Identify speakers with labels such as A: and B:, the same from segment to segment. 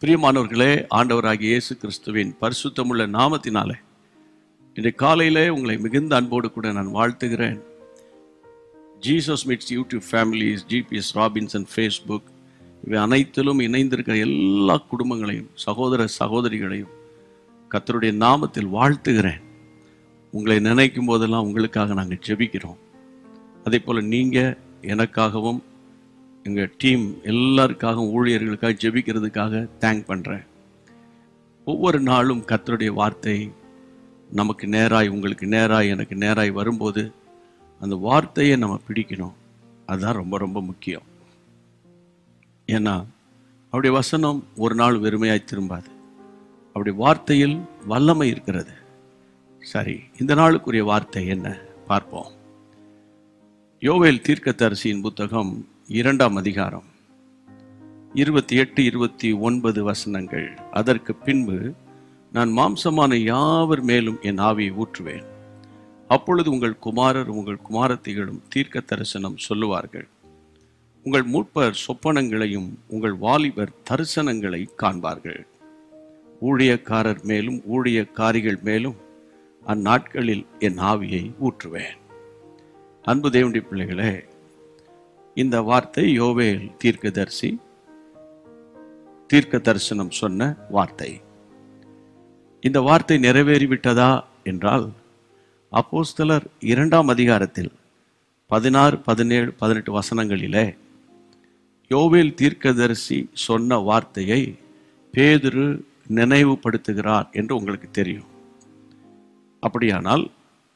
A: பிரியமானவர்களே ஆண்டவராகிய இயேசு கிறிஸ்துவின் பரிசுத்தமுள்ள நாமத்தினாலே இன்றைய காலையிலே உங்களை மிகுந்த அன்போடு கூட நான் வாழ்த்துகிறேன் Jesus meets YouTube families GPS Robinson Facebook இவை அனைத்திலும் இணைந்திருக்கிற எல்லா குடும்பங்களையும் சகோதர சகோதரிகளையும் கர்த்தருடைய நாமத்தில் வாழ்த்துகிறேன் உங்களை நினைக்கும் போதெல்லாம் உங்களுக்காக நாங்கள் ஜெபிக்கிறோம் அதே போல் நீங்கள் எனக்காகவும் எங்கள் டீம் எல்லாருக்காகவும் ஊழியர்களுக்காக ஜெபிக்கிறதுக்காக தேங்க் பண்ணுறேன் ஒவ்வொரு நாளும் கர்த்தருடைய வார்த்தை நமக்கு நேராய் உங்களுக்கு நேராய் எனக்கு நேராய் வரும்போது அந்த வார்த்தையை நம்ம பிடிக்கணும் அதுதான் ரொம்ப ரொம்ப முக்கியம் ஏன்னா அவருடைய வசனம் ஒரு நாள் வெறுமையாய் திரும்பாது அவருடைய வார்த்தையில் வல்லமை இருக்கிறது சரி இந்த நாளுக்குரிய வார்த்தை என்ன பார்ப்போம் யோவேல் தீர்க்கதரிசியின் புத்தகம் இரண்டாம் அதிகாரம் இருபத்தி எட்டு இருபத்தி ஒன்பது வசனங்கள் அதற்கு பின்பு நான் மாம்சமான யாவர் மேலும் என் ஆவியை ஊற்றுவேன் அப்பொழுது உங்கள் குமாரர் உங்கள் குமாரத்திகளும் தீர்க்க தரிசனம் சொல்லுவார்கள் உங்கள் மூப்பர் சொப்பனங்களையும் உங்கள் வாலிபர் தரிசனங்களை காண்பார்கள் ஊழியக்காரர் மேலும் ஊழியக்காரிகள் மேலும் அந்நாட்களில் என் ஆவியை ஊற்றுவேன் அன்பு தேவனுடைய பிள்ளைகளே இந்த வார்த்தை யோவேல் தீர்க்கதரிசி தீர்க்க தரிசனம் சொன்ன வார்த்தை இந்த வார்த்தை நிறைவேறிவிட்டதா என்றால் அப்போஸ்தலர் இரண்டாம் அதிகாரத்தில் பதினாறு பதினேழு பதினெட்டு வசனங்களிலே யோவேல் தீர்க்கதரிசி சொன்ன வார்த்தையை பேதுரு நினைவுபடுத்துகிறார் என்று உங்களுக்கு தெரியும் அப்படியானால்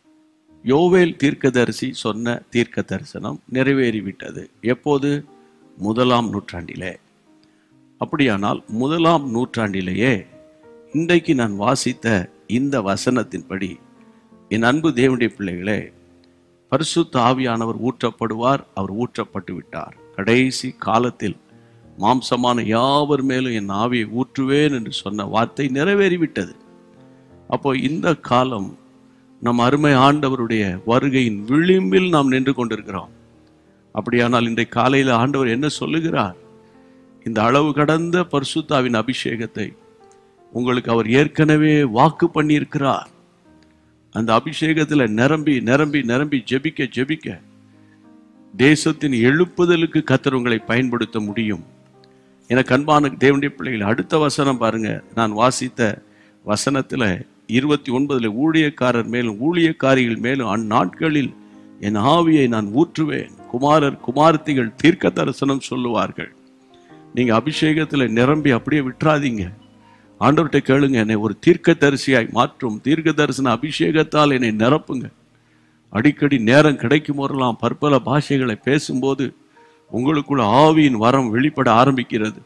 A: யோவேல் தீர்க்கதரிசி சொன்ன தீர்க்க தரிசனம் நிறைவேறிவிட்டது எப்போது முதலாம் நூற்றாண்டிலே அப்படியானால் முதலாம் நூற்றாண்டிலேயே இன்றைக்கு நான் வாசித்த இந்த வசனத்தின்படி என் அன்பு தேவனுடைய பிள்ளைகளே பரிசுத்த ஆவியானவர் ஊற்றப்படுவார் அவர் ஊற்றப்பட்டு விட்டார் கடைசி காலத்தில் மாம்சமான யாவர் மேலும் என் ஆவியை ஊற்றுவேன் என்று சொன்ன வார்த்தை நிறைவேறிவிட்டது அப்போ இந்த காலம் நம் அருமை ஆண்டவருடைய வருகையின் விளிம்பில் நாம் நின்று கொண்டிருக்கிறோம் அப்படியானால் இன்றைய காலையில் ஆண்டவர் என்ன சொல்லுகிறார் இந்த அளவு கடந்த பரிசுத்தாவின் அபிஷேகத்தை உங்களுக்கு அவர் ஏற்கனவே வாக்கு பண்ணியிருக்கிறார் அந்த அபிஷேகத்தில் நிரம்பி நிரம்பி நிரம்பி ஜெபிக்க ஜெபிக்க தேசத்தின் எழுப்புதலுக்கு கத்தர் உங்களை பயன்படுத்த முடியும் எனக்கு அன்பான தேவனுடைய பிள்ளைகள் அடுத்த வசனம் பாருங்க நான் வாசித்த வசனத்துல இருபத்தி ஒன்பதுல ஊழியக்காரர் மேலும் ஊழியக்காரிகள் மேலும் அந்நாட்களில் என் ஆவியை நான் ஊற்றுவேன் குமாரர் குமாரத்திகள் தீர்க்க தரிசனம் சொல்லுவார்கள் நீங்க அபிஷேகத்துல நிரம்பி அப்படியே விட்டுறாதீங்க ஆண்டவர்கிட்ட கேளுங்க என்னை ஒரு தீர்க்க தரிசியாய் மாற்றும் தீர்க்க தரிசன அபிஷேகத்தால் என்னை நிரப்புங்க அடிக்கடி நேரம் கிடைக்கும் போதெல்லாம் பற்பல பாஷைகளை பேசும்போது உங்களுக்குள்ள ஆவியின் வரம் வெளிப்பட ஆரம்பிக்கிறது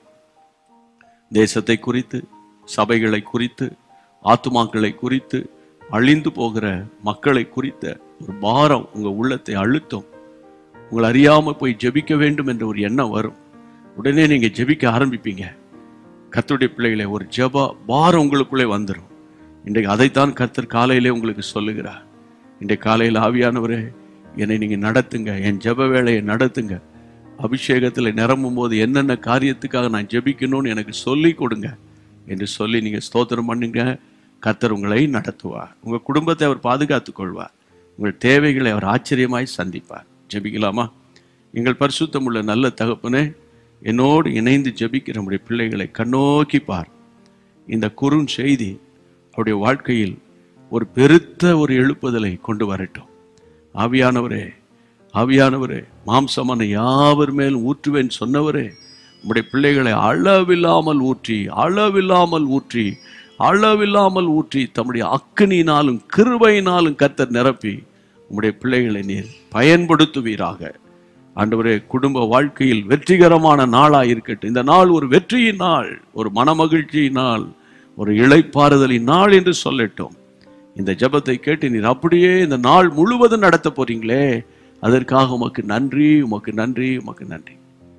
A: தேசத்தை குறித்து சபைகளை குறித்து ஆத்துமாக்களை குறித்து அழிந்து போகிற மக்களை குறித்த ஒரு பாரம் உங்க உள்ளத்தை அழுத்தும் உங்களை அறியாம போய் ஜெபிக்க வேண்டும் என்ற ஒரு எண்ணம் வரும் உடனே நீங்க ஜெபிக்க ஆரம்பிப்பீங்க கர்த்தருடைய பிள்ளைகளை ஒரு ஜெப பாரம் உங்களுக்குள்ளே வந்துடும் இன்றைக்கு அதைத்தான் கர்த்தர் காலையிலே உங்களுக்கு சொல்லுகிறார் இன்றைய காலையில் ஆவியானவரே என்னை நீங்க நடத்துங்க என் ஜெப வேலையை நடத்துங்க அபிஷேகத்தில் நிரம்பும் போது என்னென்ன காரியத்துக்காக நான் ஜெபிக்கணும்னு எனக்கு சொல்லி கொடுங்க என்று சொல்லி நீங்க ஸ்தோத்திரம் பண்ணுங்க கர்த்தர் உங்களை நடத்துவார் உங்க குடும்பத்தை அவர் பாதுகாத்துக் கொள்வார் உங்கள் தேவைகளை அவர் ஆச்சரியமாய் சந்திப்பார் ஜெபிக்கலாமா எங்கள் பரிசுத்தம் உள்ள நல்ல தகப்பனே என்னோடு இணைந்து ஜெபிக்கிற நம்முடைய பிள்ளைகளை கண்ணோக்கி பார் இந்த குறும் செய்தி அவருடைய வாழ்க்கையில் ஒரு பெருத்த ஒரு எழுப்புதலை கொண்டு வரட்டும் ஆவியானவரே ஆவியானவரே மாம்சமான யாவர் மேலும் ஊற்றுவேன் சொன்னவரே உம்முடைய பிள்ளைகளை அளவில்லாமல் ஊற்றி அளவில்லாமல் ஊற்றி அளவில்லாமல் ஊற்றி தம்முடைய அக்கினியினாலும் கிருபையினாலும் கத்தர் நிரப்பி உம்முடைய பிள்ளைகளை நீர் பயன்படுத்துவீராக ஆண்டவரே குடும்ப வாழ்க்கையில் வெற்றிகரமான நாளாக இருக்கட்டும் இந்த நாள் ஒரு வெற்றியின் நாள் ஒரு மனமகிழ்ச்சியின் நாள் ஒரு இளைப்பாறுதலின் நாள் என்று சொல்லட்டும் இந்த ஜெபத்தை கேட்டு நீர் அப்படியே இந்த நாள் முழுவதும் நடத்த போறீங்களே அதற்காக உமக்கு நன்றி உமக்கு நன்றி உமக்கு நன்றி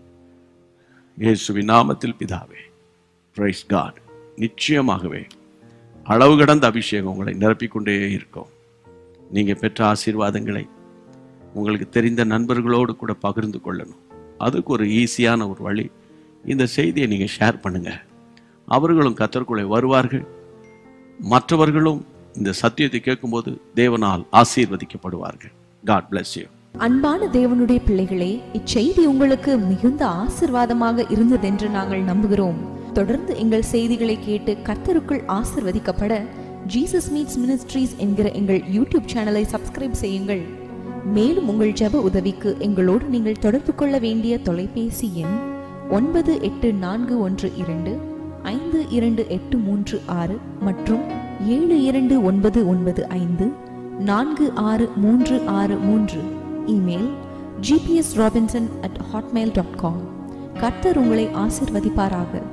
A: இயேசுவின் நாமத்தில் பிதாவே பிரைஸ் காட் நிச்சயமாகவே அளவு கடந்த அபிஷேகம் உங்களை நிரப்பிக்கொண்டே இருக்கும் நீங்க பெற்ற ஆசீர்வாதங்களை உங்களுக்கு தெரிந்த நண்பர்களோடு கூட பகிர்ந்து கொள்ளணும் அதுக்கு ஒரு ஈஸியான ஒரு வழி இந்த செய்தியை நீங்கள் ஷேர் பண்ணுங்க அவர்களும் கத்தருக்குள்ளே வருவார்கள் மற்றவர்களும் இந்த சத்தியத்தை கேட்கும்போது தேவனால் ஆசீர்வதிக்கப்படுவார்கள் காட் bless you
B: அன்பான தேவனுடைய பிள்ளைகளே இச்செய்தி உங்களுக்கு மிகுந்த ஆசிர்வாதமாக இருந்ததென்று நாங்கள் நம்புகிறோம் தொடர்ந்து எங்கள் செய்திகளை கேட்டு கர்த்தருக்குள் ஆசிர்வதிக்கப்பட ஜீசஸ் மீட்ஸ் மினிஸ்ட்ரீஸ் என்கிற எங்கள் யூடியூப் சேனலை சப்ஸ்கிரைப் செய்யுங்கள் மேலும் உங்கள் ஜெப உதவிக்கு எங்களோடு நீங்கள் தொடர்பு கொள்ள வேண்டிய தொலைபேசி எண் ஒன்பது எட்டு நான்கு ஒன்று இரண்டு ஐந்து இரண்டு எட்டு மூன்று ஆறு மற்றும் ஏழு இரண்டு ஒன்பது ஒன்பது ஐந்து நான்கு ஆறு மூன்று ஆறு மூன்று email GPS Robinson at Hotmail dot com கர்த்தர் உங்களை ஆசிர்வதிப்பாராக